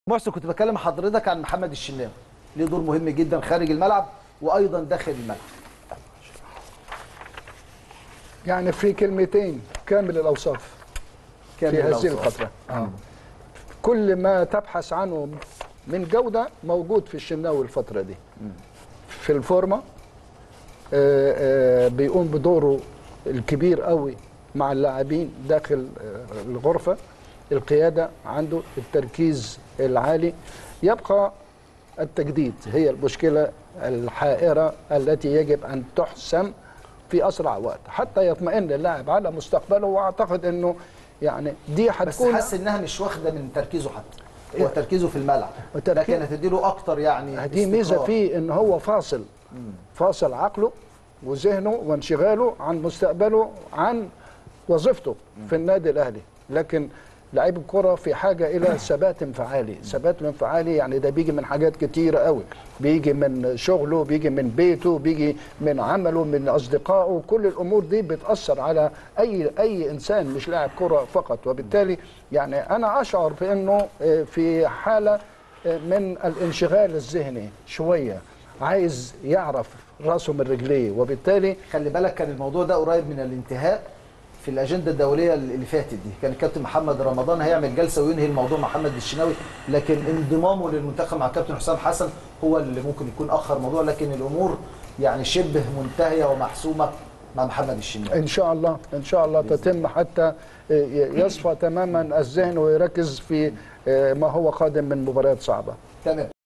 محسن كنت بكلم حضرتك عن محمد الشناوي ليه دور مهم جدا خارج الملعب وايضا داخل الملعب يعني في كلمتين كامل الاوصاف كامل في هذه الأوصاف. الفتره آه. كل ما تبحث عنه من جوده موجود في الشناوي الفتره دي في الفورمه آه، آه، بيقوم بدوره الكبير قوي مع اللاعبين داخل آه، الغرفه القياده عنده التركيز العالي يبقى التجديد هي المشكله الحائره التي يجب ان تحسم في اسرع وقت حتى يطمئن اللاعب على مستقبله واعتقد انه يعني دي بس هتكون حاسس انها مش واخده من تركيزه حتى هو تركيزه في الملعب وتركيز- لكن هتديله اكتر يعني دي ميزه استقرار. فيه ان هو فاصل فاصل عقله وذهنه وانشغاله عن مستقبله عن وظيفته في النادي الاهلي لكن لعيب الكرة في حاجة إلى ثبات انفعالي ثبات انفعالي يعني ده بيجي من حاجات كتيرة قوي بيجي من شغله بيجي من بيته بيجي من عمله من أصدقائه كل الأمور دي بتأثر على أي أي إنسان مش لاعب كرة فقط وبالتالي يعني أنا أشعر بأنه آه، في حالة آه، من الانشغال الذهني شوية عايز يعرف راسه من رجليه وبالتالي خلي بالك كان الموضوع ده قريب من الانتهاء في الاجنده الدوليه اللي فاتت دي كان الكابتن محمد رمضان هيعمل جلسه وينهي الموضوع مع محمد الشناوي لكن انضمامه للمنتخب مع الكابتن حسام حسن هو اللي ممكن يكون اخر الموضوع لكن الامور يعني شبه منتهيه ومحسومه مع محمد الشناوي ان شاء الله ان شاء الله تتم حتى يصفى تماما الذهن ويركز في ما هو قادم من مباريات صعبه تمام